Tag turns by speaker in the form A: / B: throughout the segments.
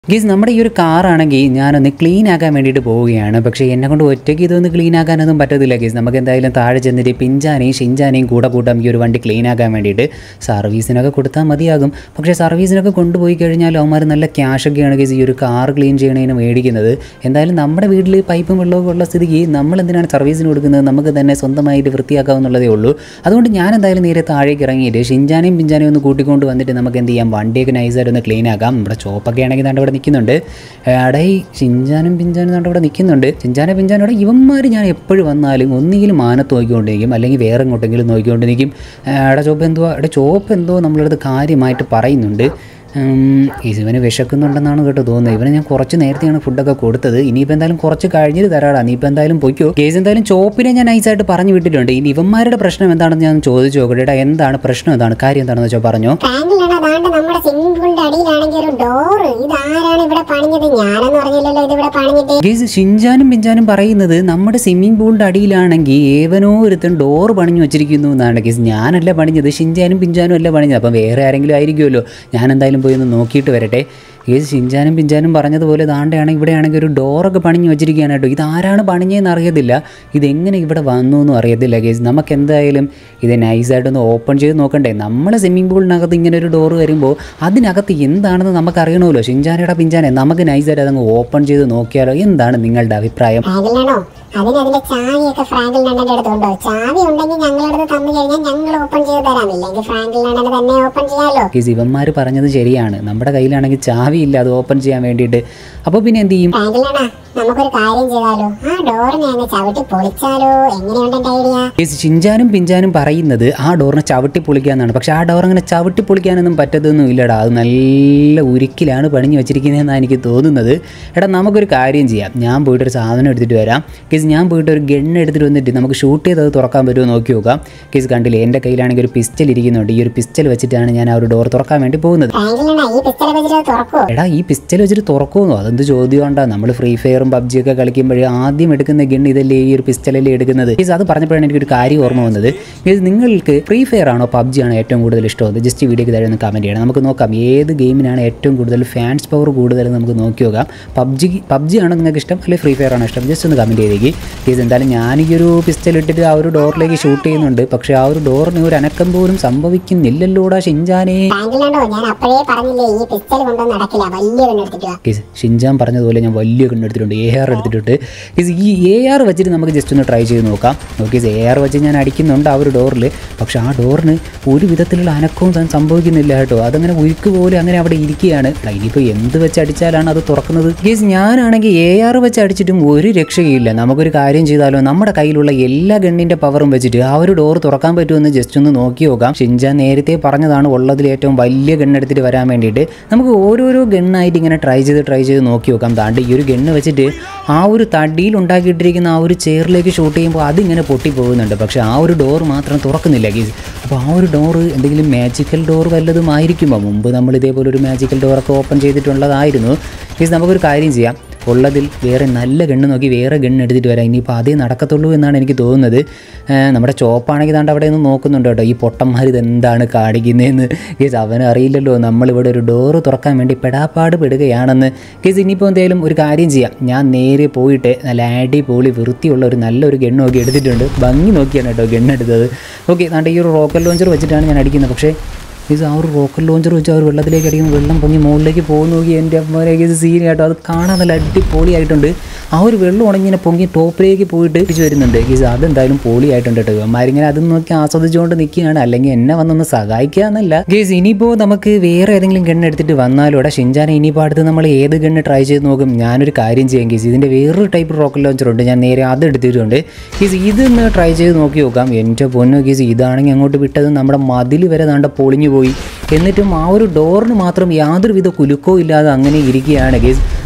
A: ഗീസ് നമ്മുടെ ഈ ഒരു കാറാണെങ്കിൽ ഞാനൊന്ന് ക്ലീൻ ആക്കാൻ വേണ്ടിയിട്ട് പോവുകയാണ് പക്ഷേ എന്നെ കൊണ്ട് ഒറ്റയ്ക്ക് ഇതൊന്ന് ക്ലീൻ ആക്കാനൊന്നും പറ്റത്തില്ല ഗീസ് നമുക്ക് എന്തായാലും താഴെ ചെന്നിട്ട് പിഞ്ചാനെയും ഷിഞ്ചാനെയും കൂടെ കൂട്ടാം ഈ ഒരു വണ്ടി ക്ലീൻ ആക്കാൻ വേണ്ടിയിട്ട് സർവീസിനൊക്കെ കൊടുത്താൽ മതിയാകും പക്ഷേ സർവീസിനൊക്കെ കൊണ്ടുപോയി കഴിഞ്ഞാൽ അവന്മാർ നല്ല ക്യാഷൊക്കെയാണ് ഗീസ് ഈ ഒരു കാർ ക്ലീൻ ചെയ്യണതിന് മേടിക്കുന്നത് എന്തായാലും നമ്മുടെ വീട്ടിൽ പൈപ്പും വെള്ളമൊക്കെ ഉള്ള സ്ഥിതിക്ക് നമ്മൾ എന്തിനാണ് സർവീസിന് കൊടുക്കുന്നത് നമുക്ക് തന്നെ സ്വന്തമായിട്ട് വൃത്തിയാക്കാവുന്നുള്ളതേ ഉള്ളൂ അതുകൊണ്ട് ഞാൻ എന്തായാലും നേരെ താഴേക്ക് ഇറങ്ങിയിട്ട് ഷിഞ്ചാനെയും പിഞ്ചാനെയും ഒന്ന് കൂട്ടിക്കൊണ്ട് വന്നിട്ട് നമുക്ക് എന്ത് ചെയ്യാം വണ്ടിയൊക്കെ നൈസായിട്ട് ഒന്ന് ക്ലീൻ ആക്കാം നമ്മുടെ ചോപ്പൊക്കെ ആണെങ്കിൽ ദാണ്ട് ഇവിടെ നിൽക്കുന്നുണ്ട് എടേ ഷിഞ്ചാനും പിഞ്ചാനും ദാണ്ട് ഇവിടെ നിൽക്കുന്നുണ്ട് ഷിഞ്ചാനും പിഞ്ചാനോടെ ഇവന്മാർ ഞാൻ എപ്പോഴും വന്നാലും ഒന്നുകിലും മാനത്ത് നോക്കിക്കൊണ്ടിരിക്കും അല്ലെങ്കിൽ വേറെ എങ്ങോട്ടെങ്കിലും നോക്കിക്കൊണ്ട് നിൽക്കും എടാ ചോപ്പ് എന്തുവാ എടാ ചോപ്പ് എന്തോ നമ്മളടുത്ത് കാര്യമായിട്ട് പറയുന്നുണ്ട് ഉം, ഇവന് വിശക്കുന്നുണ്ടെന്നാണ് കേട്ടോ തോന്നുന്നത് ഇവന് ഞാൻ കുറച്ച് നേരത്തെയാണ് ഫുഡൊക്കെ കൊടുത്തത് ഇനിയിപ്പോൾ എന്തായാലും കുറച്ച് കഴിഞ്ഞിട്ട് തരാടാ നീ ഇപ്പോൾ എന്തായാലും പൊയ്ക്കോ കേസ് എന്തായാലും ചോപ്പിനെ ഞാൻ നൈസായിട്ട് പറഞ്ഞു വിട്ടിട്ടുണ്ട് ഇനി ഇവന്മാരുടെ പ്രശ്നം എന്താണെന്ന് ഞാൻ ചോദിച്ചു നോക്കട്ടെ എടാ എന്താണ് പ്രശ്നം എന്താണ് കാര്യം എന്താണെന്ന് വെച്ചാൽ പറഞ്ഞോ
B: ഫ്രാങ്കിലാണ് അതാണ്ട് നമ്മുടെ സ്വിമ്മിംഗ് പൂളിന്റെ അടിയിലാണെങ്കിൽ ഒരു ഡോറ് ഇതാരാണ് ഇവിടെ പണിഞ്ഞത് ഞാനെന്ന് പറഞ്ഞില്ലല്ലോ ഇത് ഇവിടെ പണിഞ്ഞിട്ട്
A: ഗേസ് ഷിഞ്ചാനും പിഞ്ചാനും പറയുന്നത് നമ്മുടെ സ്വിമ്മിംഗ് പൂളിൻ്റെ അടിയിലാണെങ്കിൽ ഏവനോ ഒരുത്തൻ ഡോർ പണിഞ്ഞു വെച്ചിരിക്കുന്നു എന്നാണ് ഗേസ് ഞാനല്ല പണിഞ്ഞത് ഷിഞ്ചാനും പിഞ്ചാനും അല്ല പണിഞ്ഞത് അപ്പം വേറെ ആരെങ്കിലും ആയിരിക്കുമല്ലോ ഞാൻ എന്തായാലും പോയി ഒന്ന് നോക്കിയിട്ട് വരട്ടെ ഗേസ് ഷിഞ്ചാനും പിഞ്ചാനും പറഞ്ഞതുപോലെ ദാണ്ടെയാണെങ്കിൽ ഇവിടെയാണെങ്കിൽ ഒരു ഡോറൊക്കെ പണിഞ്ഞു വെച്ചിരിക്കുകയാണ് കേട്ടോ ഇതാരാണ് പണിഞ്ഞതെന്ന് അറിയത്തില്ല ഇതെങ്ങനെ ഇവിടെ വന്നു എന്നും അറിയത്തില്ല ഗേസ് നമുക്ക് എന്തായാലും ഇത് നൈസായിട്ടൊന്ന് ഓപ്പൺ ചെയ്ത് നോക്കണ്ടേ നമ്മളെ സ്വിമ്മിംഗ് പൂളിനകത്ത് ഇങ്ങനെ ഒരു ഡോർ വരുമ്പോൾ അതിനകത്ത് എന്താണെന്ന് നമുക്ക് അറിയണമല്ലോ ഷിഞ്ചാനയുടെ പിഞ്ചാനെ നമുക്ക് നൈസായിട്ട് അതങ്ങ് ഓപ്പൺ ചെയ്ത് നോക്കിയാലോ എന്താണ് നിങ്ങളുടെ അഭിപ്രായം
B: ഫ്രാങ്കിലാണോ അതിന് അതിന്റെ ചാവിയൊക്കെ ഫ്രാങ്കിൽ നണ്ണന്റെ അടുത്തുണ്ടോ ചാവി ഉണ്ടെങ്കിൽ ഞങ്ങളടുത്ത് തന്നു കഴിഞ്ഞാൽ ഞങ്ങൾ ഓപ്പൺ ചെയ്ത് തരാം ഇല്ലെങ്കിൽ ഫ്രാങ്കിൽ നണ്ണന് തന്നെ ഓപ്പൺ ചെയ്യാലോ
A: ഗേസ് ഇവന്മാർ പറഞ്ഞത് ശരിയാണ് നമ്മുടെ കയ്യിലാണെങ്കിൽ ചാവിയില്ല അത് ഓപ്പൺ ചെയ്യാൻ വേണ്ടിയിട്ട് അപ്പോൾ പിന്നെ എന്ത് ചെയ്യും
B: ഫ്രാങ്കിലാണോ നമുക്കൊരു കാര്യം ചെയ്താലോ ആ ഡോറിനെ അങ്ങ് ചവിട്ടി പൊളിച്ചാലോ എങ്ങനെയുണ്ട് എന്റെ ഐഡിയ
A: ഗേസ് ചിഞ്ചാനും പിഞ്ചാനും പറയുന്നത് ആ ഡോറിനെ ചവിട്ടി പൊളിക്കാന്നാണ് പക്ഷേ ആ ഡോർ അങ്ങനെ ചവിട്ടി പൊളിക്കാനൊന്നും പറ്റത്തൊന്നും ഇല്ലടാ അത് നല്ല ഉരുക്കിലാണ് പണിഞ്ഞു വെച്ചിരിക്കുന്നതെന്നാണ് എനിക്ക് തോന്നുന്നത് എടാ നമുക്കൊരു കാര്യം ചെയ്യാം ഞാൻ പോയിട്ട് ഒരു സാധനം എടുത്തിട്ട് വരാം കേസ് ഞാൻ പോയിട്ട് ഒരു ഗണ്ണ് എടുത്തിട്ട് വന്നിട്ട് നമുക്ക് ഷൂട്ട് ചെയ്ത് അത് തുറക്കാൻ പറ്റുമോ എന്ന് നോക്കി നോക്കാം കേസ് കണ്ടില്ലേ എൻ്റെ കയ്യിലാണെങ്കിൽ ഒരു പിസ്റ്റൽ ഇരിക്കുന്നുണ്ട് ഈ ഒരു പിസ്റ്റൽ വെച്ചിട്ടാണ് ഞാൻ ആ ഒരു ഡോർ തുറക്കാൻ വേണ്ടി പോകുന്നത്
B: ഫ്രാങ്കിലാണ് ഈ പിസ്റ്റളെ വെച്ചിട്ട് തുറക്കുവോ
A: എടാ ഈ പിസ്റ്റൽ വെച്ചിട്ട് തുറക്കുമെന്നോ അതെന്ത് ചോദ്യം കൊണ്ടാ നമ്മൾ ഫ്രീ ഫയറും പബ്ജിയൊക്കെ കളിക്കുമ്പോഴേ ആദ്യം എടുക്കുന്ന ഗണ്ണ് ഇതല്ലേ ഈ ഒരു പിസ്റ്റലല്ലേ എടുക്കുന്നത് ഗീസ് അത് പറഞ്ഞപ്പോഴാണ് എനിക്കൊരു കാര്യം ഓർമ്മ വന്നത് ഗീസ് നിങ്ങൾക്ക് ഫ്രീ ഫയർ ആണോ പബ്ജി ആണോ ഏറ്റവും കൂടുതൽ ഇഷ്ടം ജസ്റ്റ് വീഡിയോക്ക് താഴെ ഒന്ന് കമൻറ്റ് ചെയ്യണം നമുക്ക് നോക്കാം ഏത് ഗെയിമിനാണ് ഏറ്റവും കൂടുതൽ ഫാൻസ് പവർ കൂടുതൽ നമുക്ക് നോക്കി നോക്കാം പബ്ജി പബ്ജി ആണോ നിങ്ങൾക്ക് ഇഷ്ടം അല്ലെങ്കിൽ ഫ്രീ ഫയർ ആണോ ഇഷ്ടം ജസ്റ്റ് ഒന്ന് കമൻറ്റ് ചെയ്തേക്ക് ഗീസ് എന്തായാലും ഞാൻ ഈ ഒരു പിസ്റ്റൽ ഇട്ടിട്ട് ആ ഒരു ഡോറിലേക്ക് ഷൂട്ട് ചെയ്യുന്നുണ്ട് പക്ഷേ ആ ഒരു ഡോറിന് ഒരു അനക്കം പോലും സംഭവിക്കുന്നില്ലല്ലോടാ ഷിഞ്ചാനേ
B: ഫ്രാങ്കിലാണോ ഞാൻ അപ്പോഴേ പറഞ്ഞില്ലേ ഈ പിസ്റ്റൾ കൊണ്ടൊന്നും നടക്കില്ല വലിയ എടുത്തിട്ട് വാ
A: കേസ് ഷിൻജാൻ പറഞ്ഞതുപോലെ ഞാൻ വലിയ കണ്ണ് എടുത്തിട്ടുണ്ട് എ ആർ എടുത്തിട്ടുണ്ട് കേസ് ഈ എ ആർ വെച്ചിട്ട് നമുക്ക് ജസ്റ്റ് ഒന്ന് ട്രൈ ചെയ്ത് നോക്കാം ഓക്കെ എ ആർ വെച്ച് ഞാൻ അടിക്കുന്നുണ്ട് ആ ഒരു ഡോറിൽ പക്ഷെ ആ ഡോറിന് ഒരു വിധത്തിലുള്ള അനക്കവും താൻ സംഭവിക്കുന്നില്ല കേട്ടോ അതങ്ങനെ ഉരുക്ക് പോലെ അങ്ങനെ അവിടെ ഇരിക്കുകയാണ് എടാ, ഇനിയിപ്പോൾ എന്ത് വെച്ച് അടിച്ചാലാണ് അത് തുറക്കുന്നത് കേസ് ഞാനാണെങ്കിൽ എ ആർ വെച്ച് അടിച്ചിട്ടും ഒരു രക്ഷയില്ല നമുക്കൊരു കാര്യം ചെയ്താലോ നമ്മുടെ കയ്യിലുള്ള എല്ലാ ഗണ്ണിൻ്റെ പവറും വെച്ചിട്ട് ആ ഒരു ഡോർ തുറക്കാൻ പറ്റുമെന്ന് ജസ്റ്റ് ഒന്ന് നോക്കി നോക്കാം ഷിൻജാൻ നേരത്തെ പറഞ്ഞതാണ് ഉള്ളതിൽ ഏറ്റവും വലിയ ഗണ്ണെടുത്തിട്ട് വരാൻ വേണ്ടിയിട്ട് നമുക്ക് ഓരോരോ ഗണ്ണായിട്ട് ഇങ്ങനെ ട്രൈ ചെയ്ത് ട്രൈ ചെയ്ത് നോക്കി നോക്കാം താണ്ട് ഈ ഒരു ഗണ്ണ് വെച്ചിട്ട് ആ ഒരു തടിയിൽ ഉണ്ടാക്കിയിട്ടിരിക്കുന്ന ആ ഒരു ചെയറിലേക്ക് ഷൂട്ട് ചെയ്യുമ്പോൾ അതിങ്ങനെ പൊട്ടിപ്പോകുന്നുണ്ട് പക്ഷേ ആ ഒരു ഡോർ മാത്രം തുറക്കുന്നില്ല ഗീസ് അപ്പോൾ ആ ഒരു ഡോർ എന്തെങ്കിലും മാജിക്കൽ ഡോർ വല്ലതും ആയിരിക്കുമോ മുമ്പ് നമ്മൾ ഇതേപോലെ ഒരു മാജിക്കൽ ഡോറൊക്കെ ഓപ്പൺ ചെയ്തിട്ടുള്ളതായിരുന്നു ഗീസ് നമുക്കൊരു കാര്യം ചെയ്യാം ഉള്ളതിൽ വേറെ നല്ല ഗണ്ണ് നോക്കി വേറെ ഗണ്ണ് എടുത്തിട്ട് വരാം ഇനിയിപ്പോൾ അതേ നടക്കത്തുള്ളൂ എന്നാണ് എനിക്ക് തോന്നുന്നത് ഏർ നമ്മുടെ ചോപ്പാണെങ്കിൽ താണ്ട് അവിടെ നിന്ന് നോക്കുന്നുണ്ട് കേട്ടോ ഈ പൊട്ടന്മാർ ഇതെന്താണ് കാണിക്കുന്നതെന്ന് കേസ് അവന് അറിയില്ലല്ലോ നമ്മളിവിടെ ഒരു ഡോറ് തുറക്കാൻ വേണ്ടി പെടാപ്പാട് പെടുകയാണെന്ന് കേസ് ഇനിയിപ്പോൾ എന്തായാലും ഒരു കാര്യം ചെയ്യാം ഞാൻ നേരെ പോയിട്ട് നല്ല അടിപൊളി വൃത്തിയുള്ള ഒരു നല്ലൊരു ഗണ്ണ് നോക്കി എടുത്തിട്ടുണ്ട് ഭംഗി നോക്കിയാണ് കേട്ടോ ഗണ്ണ് എടുത്തത് ഓക്കെ താണ്ട് ഈ ഒരു റോക്കറ്റ് ലോഞ്ചർ വെച്ചിട്ടാണ് ഞാൻ അടിക്കുന്നത് പക്ഷേ ഇത് ആ ഒരു റോക്കറ്റ് ലോഞ്ചർ വെച്ച് ആ ഒരു വെള്ളത്തിലേക്ക് അടിക്കുന്ന വെള്ളം പൊങ്ങി മുകളിലേക്ക് പോകുന്ന നോക്കി എൻ്റെ അമ്മയിലേക്ക് ഇത് സീൻ കേട്ടോ അത് കാണാൻ നല്ല അടിപൊളിയായിട്ടുണ്ട് ആ ഒരു വെള്ളം ഉണങ്ങിങ്ങനെ പൊങ്ങി ടോപ്പിലേക്ക് പോയിട്ട് തിരിച്ചു വരുന്നുണ്ട് ഗീസ് അതെന്തായാലും പൊളിയായിട്ടുണ്ട് കേട്ടോ ഇവന്മാരിങ്ങനെ അത് നോക്കി ആസ്വദിച്ചുകൊണ്ട് നിൽക്കുകയാണ് അല്ലെങ്കിൽ എന്നെ വന്നൊന്ന് സഹായിക്കുക എന്നല്ല ഗീസ് ഇനിയിപ്പോൾ നമുക്ക് വേറെ ഏതെങ്കിലും ഗണ്ണ് എടുത്തിട്ട് വന്നാലും ഇവിടെ ഷിൻജാനെ ഇനിയിപ്പോൾ അടുത്ത് നമ്മൾ ഏത് ഗണ്ണ് ട്രൈ ചെയ്ത് നോക്കും ഞാനൊരു കാര്യം ചെയ്യാം ഗീസ് ഇതിൻ്റെ വേറൊരു ടൈപ്പ് റോക്കറ്റ് ലോഞ്ചർ ഉണ്ട് ഞാൻ നേരെ അത് എടുത്തിട്ടുണ്ട് ഗീസ് ഇതൊന്ന് ട്രൈ ചെയ്ത് നോക്കി നോക്കാം എൻ്റെ പൊന്നു ഗീസ് ഇതാണെങ്കിൽ അങ്ങോട്ട് വിട്ടത് നമ്മുടെ മതിൽ വരെ ദാണ്ട പൊളിഞ്ഞു പോയി എന്നിട്ടും ആ ഒരു ഡോറിന് മാത്രം യാതൊരുവിധ കുലുക്കോ ഇല്ലാതെ അങ്ങനെ ഇരിക്കുകയാണ് ഗീസ്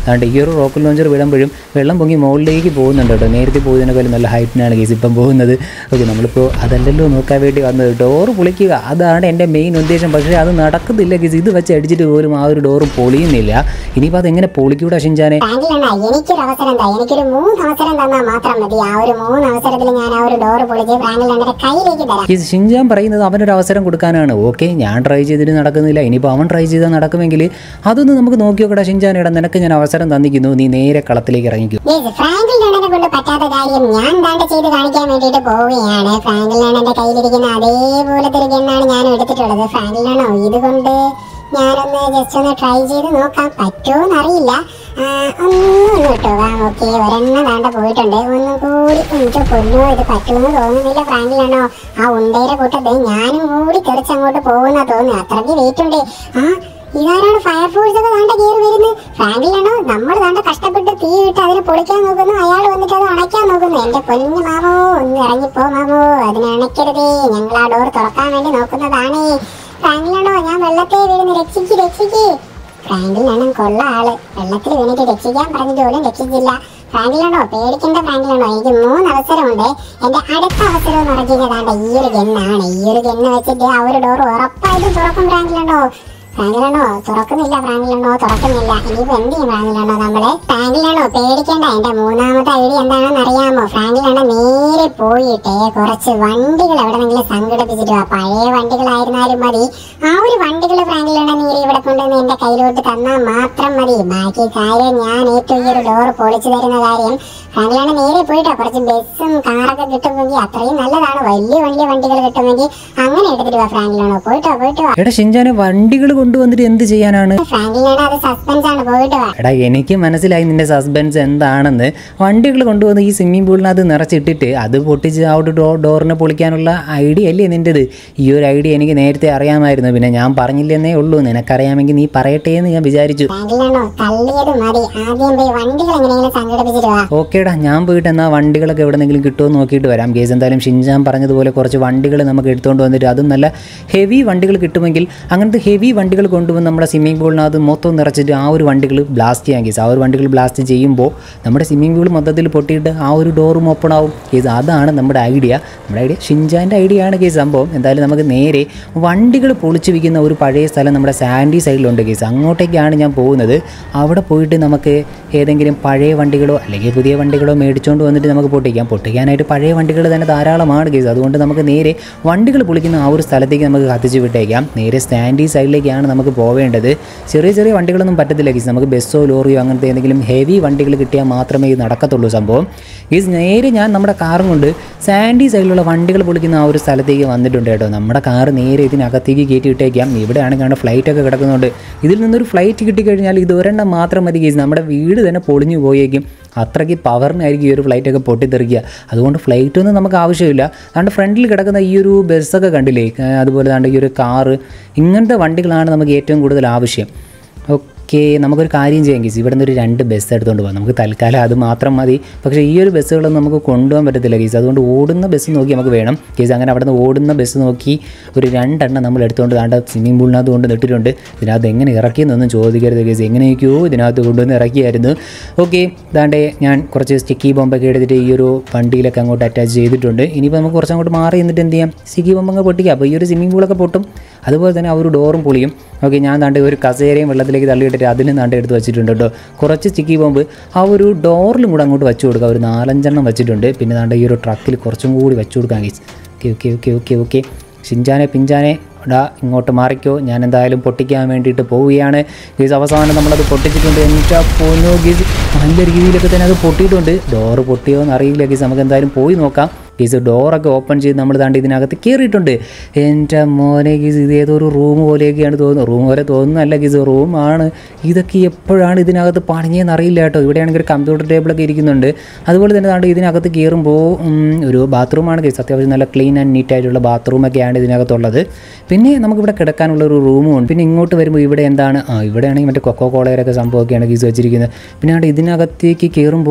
A: അതുകൊണ്ട് ഈ ഒരു റോക്കറ്റ് ലോഞ്ചർ വിടുമ്പോഴും വെള്ളം പൊങ്ങി മുകളിലേക്ക് പോകുന്നുണ്ട് കേട്ടോ നേരത്തെ പോകുന്നതിനേക്കാളും നല്ല ഹൈറ്റിനാണ് കേസ് ഇപ്പം പോകുന്നത് ഓക്കെ നമ്മളിപ്പോൾ അതല്ലല്ലോ നോക്കാൻ വേണ്ടി വന്നത് ഡോറ് പൊളിക്കുക അതാണ് എൻ്റെ മെയിൻ ഉദ്ദേശം പക്ഷേ അത് നടക്കുന്നില്ല കേസ് ഇത് വെച്ച് അടിച്ചിട്ട് പോലും ആ ഒരു ഡോറ് പൊളിയുന്നില്ല ഇനിയിപ്പോൾ അതെങ്ങനെ പൊളിക്കൂടാ ഷിൻചാനെ
B: ഫ്രാങ്കിലണ്ണ എനിക്കൊരു അവസരം താ എനിക്കൊരു മൂന്ന് അവസരം തന്നാൽ മാത്രം മതി ആ ഒരു മൂന്ന് അവസരത്തിൽ ഞാൻ ആ ഒരു ഡോറ് പൊളിച്ച് ഫ്രാങ്കിലണ്ണന്റെ കയ്യിലേക്ക് തരാം
A: ഈ ഷിൻജാൻ പറയുന്നത് അവനൊരു അവസരം കൊടുക്കാനാണ് ഓക്കെ ഞാൻ ട്രൈ ചെയ്തിട്ട് നടക്കുന്നില്ല ഇനിയിപ്പോൾ അവൻ ട്രൈ ചെയ്താൽ നടക്കുമെങ്കിൽ അതൊന്ന് നമുക്ക് നോക്കി നോക്കടാ ഷിൻജാൻ ഇടാം നിനക്ക് ഞാൻ അവസരം തന്നിരിക്കുന്നു നീ നേരെ കളത്തിലേക്ക് ഇറങ്ങിക്കൂ
B: ഗൈസ് ഫ്രാങ്കിൽ ലണ്ടനെ കൊണ്ട് പറ്റാത്ത കാര്യം ഞാൻ ദാണ്ട് ചെയ്ത് കാണിക്കാൻ വേണ്ടിയിട്ട് പോവുകയാണ് ഫ്രാങ്കിൽ ലണ്ടന്റെ കയ്യിലിരിക്കുന്ന അതേപോലത്തെ ഒരു ഗണ്ണാണ് ഞാൻ എടുത്തിട്ടുള്ളത് ഫ്രാങ്കിൽ ലണ്ടോ ഇതുകൊണ്ട് ഞാനൊന്ന് ജസ്റ്റ് ഒന്ന് ട്രൈ ചെയ്ത് നോക്കാം പറ്റുമോന്ന് അറിയില്ല ആ, ഒന്നും കിട്ടുക ഓക്കെ ഒരെണ്ണം ദാണ്ട പോയിട്ടുണ്ട് ഒന്നും കൂടി എനിക്ക് കൊല്ലോ ഇത് പറ്റുമെന്ന് തോന്നുന്നില്ല ഫ്രാങ്കിൽ ലണ്ടോ ആ ഉണ്ടയുടെ കൂട്ടത്തിൽ ഞാനും കൂടി തെറിച്ചങ്ങോട്ട് പോകുന്ന തോന്നുന്നു അത്രയ്ക്ക് വെയിറ്റ് ഉണ്ട് ആ ഇതാരാണ് ഫയർഫോഴ്സ് ഒക്കെ ദാണ്ട കയറി വരുന്നത് ഫ്രാങ്കിലാണോ നമ്മൾ ദാണ്ട കഷ്ടപ്പെട്ട് തീ ഇട്ട് അതിനെ പൊളിക്കാൻ നോക്കുന്നു അയാൾ വന്നിട്ട് അത് അണയ്ക്കാൻ നോക്കുന്നു എന്റെ പൊന്നു മാമോ ഒന്ന് ഇറങ്ങിപ്പോ മാമോ അതിനെ അണയ്ക്കരുതേ ഞങ്ങൾ ആ ഡോർ തുറക്കാൻ വേണ്ടി നോക്കുന്നതാണ് ഫ്രാങ്കിലാണോ ഞാൻ വെള്ളത്തെ വീഴുന്നു രക്ഷിക്ക് രക്ഷിക്ക് ഫ്രാങ്കിലാണോ കൊള്ള ആള് വെള്ളത്തിൽ വീണിട്ട് രക്ഷിക്കാൻ പറഞ്ഞിട്ട് പോലും രക്ഷിച്ചില്ല ഫ്രാങ്കിലാണോ പേടിക്കേണ്ട ഫ്രാങ്കിലാണോ എനിക്ക് മൂന്ന് അവസരമുണ്ട് എന്റെ അടുത്ത അവസരം എന്ന് പറഞ്ഞാൽ ഈ ഒരു ഗണ്ണാണ് ഈ ഒരു ഗണ്ണ് വെച്ചിട്ട് ആ ഒരു ഡോർ ഉറപ്പായിട്ടും തുറക്കും ഫ്രാങ്കിലാണോ ഫ്രാങ്കിലാണോ തുറക്കുന്നില്ല ഫ്രാങ്കിലാണോ തുറക്കുന്നില്ല ഇനിയിപ്പോ എന്ത് ചെയ്യും ഫ്രാങ്കിലാണോ നമ്മള് ഫ്രാങ്കിലാണോ പേടിക്കേണ്ട എന്റെ മൂന്നാമത്തെ ഐഡിയ എന്താണെന്ന് അറിയാമോ ഫ്രാങ്കിലാണോ നേരെ പോയിട്ട് കുറച്ച് വണ്ടികൾ എവിടെന്നെങ്കിലും സംഘടിപ്പിച്ചിട്ട് വാ. പഴയ വണ്ടികളായിരുന്നാലും മതി ആ ഒരു വണ്ടികൾ ഫ്രാങ്കിലാണോ നീര് ഇവിടെ കൊണ്ടുവന്ന് എന്റെ കയ്യിലോട്ട് തന്നാൽ മാത്രം മതി ബാക്കി കാര്യം ഞാൻ ഏറ്റവും ഈ ഒരു ഡോർ പൊളിച്ചു തരുന്ന കാര്യം ഫ്രാങ്കിലാണോ നേരെ പോയിട്ടോ കുറച്ച് ബസ്സും കാറൊക്കെ കിട്ടുമെങ്കിൽ അത്രയും നല്ലതാണ് വലിയ വലിയ വണ്ടികൾ കിട്ടുമെങ്കിൽ അങ്ങനെ എടുത്തിട്ട് വാ ഫ്രാങ്കിലാണോ പോയിട്ടോ പോയിട്ടോ വാ.
A: എടാ ഷിൻജാനെ വണ്ടികൾ കൊണ്ടുവന്നിട്ട് എന്ത് ചെയ്യാനാണ്
B: ഫ്രാങ്കിലാണ് അത് സസ്പെൻസ് ആണ് പോയിട്ട് വാ
A: എടാ എനിക്ക് മനസ്സിലായി നിന്റെ സസ്പെൻസ് എന്താണെന്ന് വണ്ടികൾ കൊണ്ടുവന്ന് ഈ സ്വിമ്മിംഗ് പൂളിനകത്ത് നിറച്ചിട്ടിട്ട് അത് പൊട്ടിച്ച് ആ ഒരു ഡോ ഡോറിനെ പൊളിക്കാനുള്ള ഐഡിയ അല്ലേ നിൻ്റെത് ഈ ഒരു ഐഡിയ എനിക്ക് നേരത്തെ അറിയാമായിരുന്നു പിന്നെ ഞാൻ പറഞ്ഞില്ലെന്നേ ഉള്ളൂ നിനക്കറിയാമെങ്കിൽ നീ പറയട്ടെ എന്ന് ഞാൻ വിചാരിച്ചു
B: ഫ്രാങ്കിലാണോ തള്ളിയത് മതി ആദ്യം പോയി വണ്ടികൾ എങ്ങനെയെങ്കിലും സംഘടിപ്പിച്ചിട്ട് വാ
A: ഓക്കേടാ ഞാൻ പോയിട്ട് എന്നാൽ വണ്ടികളൊക്കെ എവിടെന്നെങ്കിലും കിട്ടുമോ എന്ന് നോക്കിയിട്ട് വരാം കേസ് എന്തായാലും ഷിൻജാൻ പറഞ്ഞതുപോലെ കുറച്ച് വണ്ടികൾ നമുക്ക് എടുത്തുകൊണ്ട് വന്നിട്ട് അതും നല്ല ഹെവി വണ്ടികൾ കിട്ടുമെങ്കിൽ അങ്ങനത്തെ ഹെവി വണ്ടികൾ കൊണ്ടുവന്ന് നമ്മുടെ സ്വിമ്മിംഗ് പൂളിനകത്ത് മൊത്തം നിറച്ചിട്ട് ആ ഒരു വണ്ടികൾ ബ്ലാസ്റ്റ് ചെയ്യാം കേസ് ആ ഒരു വണ്ടികൾ ബ്ലാസ്റ്റ് ചെയ്യുമ്പോൾ നമ്മുടെ സ്വിമ്മിംഗ് പൂൾ മൊത്തത്തിൽ പൊട്ടിയിട്ട് ആ ഒരു ഡോറും ഓപ്പൺ ആവും കേസ് അതാണ് നമ്മുടെ ഐഡിയ നമ്മുടെ ഐഡിയ ഷിൻജാൻ്റെ ഐഡിയ ആണ് കേസ് സംഭവം എന്തായാലും നമുക്ക് നേരെ വണ്ടികൾ പൊളിച്ചു വിൽക്കുന്ന ഒരു പഴയ സ്ഥലം നമ്മുടെ സാൻഡി സൈഡിലുണ്ട് കേസ് അങ്ങോട്ടേക്കാണ് ഞാൻ പോകുന്നത് അവിടെ പോയിട്ട് നമുക്ക് ഏതെങ്കിലും പഴയ വണ്ടികളോ അല്ലെങ്കിൽ പുതിയ വണ്ടികളോ മേടിച്ചുകൊണ്ട് വന്നിട്ട് നമുക്ക് പൊട്ടിക്കാം പൊട്ടിക്കാനായിട്ട് പഴയ വണ്ടികൾ തന്നെ ധാരാളമാണ് കേസ് അതുകൊണ്ട് നമുക്ക് നേരെ വണ്ടികൾ പൊളിക്കുന്ന ആ ഒരു സ്ഥലത്തേക്ക് നമുക്ക് കത്തിച്ച് വിട്ടേക്കാം നേരെ സ്റ്റാൻഡി സൈഡിലേക്കാണ് നമുക്ക് പോവേണ്ടത് ചെറിയ ചെറിയ വണ്ടികളൊന്നും പറ്റത്തില്ല കേസ് നമുക്ക് ബസ്സോ ലോറിയോ അങ്ങനത്തെ എന്തെങ്കിലും ഹെവി വണ്ടികൾ കിട്ടിയാൽ മാത്രമേ ഇത് നടക്കത്തുള്ളൂ സംഭവം കേസ് നേരെ ഞാൻ നമ്മുടെ കാറും കൊണ്ട് സാൻഡി സൈഡിലുള്ള വണ്ടികൾ പൊളിക്കുന്ന ആ ഒരു സ്ഥലത്തേക്ക് വന്നിട്ടുണ്ട് കേട്ടോ നമ്മുടെ കാറ് നേരെ ഇതിനകത്തേക്ക് കയറ്റി ഇട്ടേക്കാം ഇവിടെയാണ് കാണുന്ന ഫ്ലൈറ്റ് ഒക്കെ കിടക്കുന്നുണ്ട് ഇതിൽ നിന്നൊരു ഫ്ലൈറ്റ് കിട്ടിക്കഴിഞ്ഞാൽ ഇത് ഒരെണ്ണം മാത്രം മതി കേസ് നമ്മുടെ വീട് തന്നെ പൊളിഞ്ഞു പോയേക്കും അത്രയ്ക്ക് പവറിനായിരിക്കും ഈ ഒരു ഫ്ലൈറ്റൊക്കെ പൊട്ടിത്തെറിക്കുക അതുകൊണ്ട് ഫ്ലൈറ്റ് ഒന്നും നമുക്ക് ആവശ്യമില്ല അതുകൊണ്ട് ഫ്രണ്ടിൽ കിടക്കുന്ന ഈ ഒരു ബസ്സൊക്കെ കണ്ടില്ലേ ആ, അതുപോലെ ദാണ്ട് ഈ ഒരു കാറ് ഇങ്ങനത്തെ വണ്ടികളാണ് നമുക്ക് ഏറ്റവും കൂടുതൽ ആവശ്യം ഓക്കെ നമുക്കൊരു കാര്യം ചെയ്യാം കേസ് ഇവിടെ നിന്ന് ഒരു രണ്ട് ബസ് എടുത്തുകൊണ്ട് പോകാം നമുക്ക് തൽക്കാലം അത് മാത്രം മതി പക്ഷേ ഈ ഒരു ബസ്സുകളൊന്നും നമുക്ക് കൊണ്ടുപോകാൻ പറ്റത്തില്ല കേസ് അതുകൊണ്ട് ഓടുന്ന ബസ് നോക്കി നമുക്ക് വേണം കേസ് അങ്ങനെ അവിടെ നിന്ന് ഓടുന്ന ബസ് നോക്കി ഒരു രണ്ടെണ്ണം നമ്മൾ എടുത്തുകൊണ്ട് ദാണ്ട സ്വിമ്മിംഗ് പൂളിനകത്ത് കൊണ്ട് നിട്ടിട്ടുണ്ട് ഇതിനകത്ത് എങ്ങനെ ഇറക്കിയെന്നൊന്നും ചോദിക്കരുത് കേസ് എങ്ങനെയൊക്കെയോ ഇതിനകത്ത് കൊണ്ടുവന്ന് ഇറക്കിയായിരുന്നു ഓക്കെ ദാണ്ടേ ഞാൻ കുറച്ച് സ്റ്റിക്കി ബോംബൊക്കെ എടുത്തിട്ട് ഈ ഒരു വണ്ടിയിലൊക്കെ അങ്ങോട്ട് അറ്റാച്ച് ചെയ്തിട്ടുണ്ട് ഇനിയിപ്പോൾ നമുക്ക് കുറച്ച് അങ്ങോട്ട് മാറി നിന്നിട്ട് എന്ത് ചെയ്യാം സ്റ്റിക്കി ബോംബ് അങ്ങ് പൊട്ടിക്കുക അപ്പോൾ ഈ ഒരു സ്വിമ്മിംഗ് പൂളൊക്കെ പൊട്ടും അതുപോലെ തന്നെ ആ ഒരു ഡോറും പൊളിയും ഓക്കെ ഞാൻ ദാണ്ട് ഒരു കസേരയും വെള്ളത്തിലേക്ക് തള്ളിയിട്ടിട്ട് അതിലും ദാണ്ട് എടുത്ത് വെച്ചിട്ടുണ്ട് കേട്ടോ കുറച്ച് സ്റ്റിക്കി ബോംബ് ആ ഒരു ഡോറിലും കൂടെ അങ്ങോട്ട് വെച്ച് കൊടുക്കുക ഒരു നാലഞ്ചെണ്ണം വെച്ചിട്ടുണ്ട് പിന്നെ ദാണ്ട് ഈ ഒരു ട്രക്കിൽ കുറച്ചും കൂടി വെച്ച് കൊടുക്കാം guys okay okay okay okay okay ഷിൻജാനെ പിഞ്ചാനെ ഡാ ഇങ്ങോട്ട് മാറിക്കോ ഞാൻ എന്തായാലും പൊട്ടിക്കാൻ വേണ്ടിയിട്ട് പോവുകയാണ് ഗീസ് അവസാനം നമ്മളത് പൊട്ടിച്ചിട്ടുണ്ട് എൻ്റെ പോന്നോ ഗീസ് നല്ല രീതിയിലൊക്കെ തന്നെ അത് പൊട്ടിയിട്ടുണ്ട് ഡോറ് പൊട്ടിയോ എന്ന് അറിയില്ല ഗീസ് നമുക്ക് എന്തായാലും പോയി നോക്കാം ഗീസ് ഡോറൊക്കെ ഓപ്പൺ ചെയ്ത് നമ്മൾ താണ്ട് ഇതിനകത്ത് കയറിയിട്ടുണ്ട് എൻ്റെ മോനെ ഗീസ് ഇത് ഏതോ ഒരു റൂം പോലെയൊക്കെയാണ് തോന്നുന്നത് റൂം പോലെ തോന്നുന്നല്ല ഗീസ് റൂമാണ് ഇതൊക്കെ എപ്പോഴാണ് ഇതിനകത്ത് പണിഞ്ഞതെന്ന് അറിയില്ല കേട്ടോ ഇവിടെയാണെങ്കിൽ ഒരു കമ്പ്യൂട്ടർ ടേബിളൊക്കെ ഇരിക്കുന്നുണ്ട് അതുപോലെ തന്നെ താണ്ട് ഇതിനകത്ത് കയറുമ്പോൾ ഉം, ഒരു ബാത്റൂമാണ് ഗീസ് അത്യാവശ്യം നല്ല ക്ലീൻ ആൻഡ് നീറ്റ് ആയിട്ടുള്ള ബാത്റൂമൊക്കെയാണ് ഇതിനകത്തുള്ളത് പിന്നെ നമുക്കിവിടെ കിടക്കാനുള്ള ഒരു റൂമും ഉണ്ട് പിന്നെ ഇങ്ങോട്ട് വരുമ്പോൾ ഇവിടെ എന്താണ് ആ ഇവിടെയാണെങ്കിൽ മറ്റേ കൊക്കോ കോളയരൊക്കെ സംഭവമൊക്കെയാണ് ഗീസ് വെച്ചിരിക്കുന്നത് പിന്നെ അവിടെ ഇതിനകത്തേക്ക് കയറുമ്പോൾ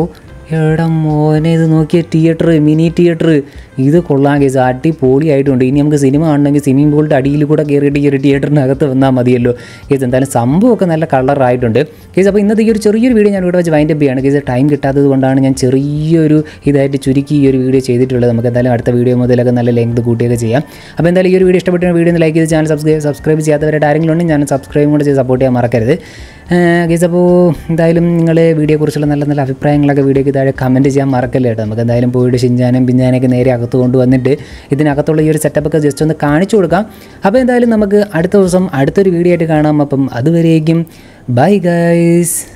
A: എടാ മോനെ ഇത് നോക്കിയ തിയേറ്റർ മിനി തിയേറ്റർ ഇത് കൊള്ളാം കേസ് അടിപൊളിയായിട്ടുണ്ട് ഇനി നമുക്ക് സിനിമ കാണണമെങ്കിൽ സ്വിമ്മിംഗ് പൂളിൻ്റെ അടിയിൽ കൂടെ കയറിയിട്ട് ഈ ഒരു തിയേറ്ററിനകത്ത് വന്നാൽ മതിയല്ലോ കേസ് എന്തായാലും സംഭവമൊക്കെ നല്ല കളറായിട്ടുണ്ട് കേസ് അപ്പോൾ ഇന്നത്തെ ഈ ഒരു ചെറിയൊരു വീഡിയോ ഞാൻ ഇവിടെ വെച്ച് വൈൻഡപ്പ് ചെയ്യാണ് കേസ് ടൈം കിട്ടാത്തത് കൊണ്ടാണ് ഞാൻ ചെറിയൊരു ഇതായിട്ട് ചുരുക്കി ഈ ഒരു വീഡിയോ ചെയ്തിട്ടുള്ളത് നമുക്ക് എന്തായാലും അടുത്ത വീഡിയോ മുതലൊക്കെ നല്ല ലെങ്ത് കൂട്ടിയൊക്കെ ചെയ്യാം അപ്പോൾ എന്തായാലും ഈ ഒരു വീഡിയോ ഇഷ്ടപ്പെട്ട വീഡിയോ ഒന്ന് ലൈക്ക് ചെയ്ത് ചാനൽ സബ്സ്ക്രൈബ് സബ്സ്ക്രൈബ് ചെയ്യാത്തവരായിട്ട് ആരെങ്കിലും ഉണ്ടെങ്കിൽ ഞാൻ സബ്സ്ക്രൈബും കൂടെ ചെയ്ത് സപ്പോർട്ട് ചെയ്യാൻ മറക്കരുത് ഗീസ് അപ്പോൾ എന്തായാലും നിങ്ങൾ വീഡിയോയെക്കുറിച്ചുള്ള നല്ല നല്ല അഭിപ്രായങ്ങളൊക്കെ വീഡിയോയ്ക്ക് താഴെ കമൻറ്റ് ചെയ്യാൻ മറക്കല്ലേ കേട്ടോ നമുക്ക് എന്തായാലും പോയിട്ട് ഷിഞ്ചാനും പിഞ്ചാനൊക്കെ നേരെ അകത്ത് കൊണ്ടുവന്നിട്ട് ഇതിനകത്തുള്ള ഈ ഒരു സെറ്റപ്പൊക്കെ ജസ്റ്റ് ഒന്ന് കാണിച്ചു കൊടുക്കാം അപ്പോൾ എന്തായാലും നമുക്ക് അടുത്ത ദിവസം അടുത്തൊരു വീഡിയോ ആയിട്ട് കാണാം അപ്പം അതുവരേക്കും ബൈ ഗൈസ്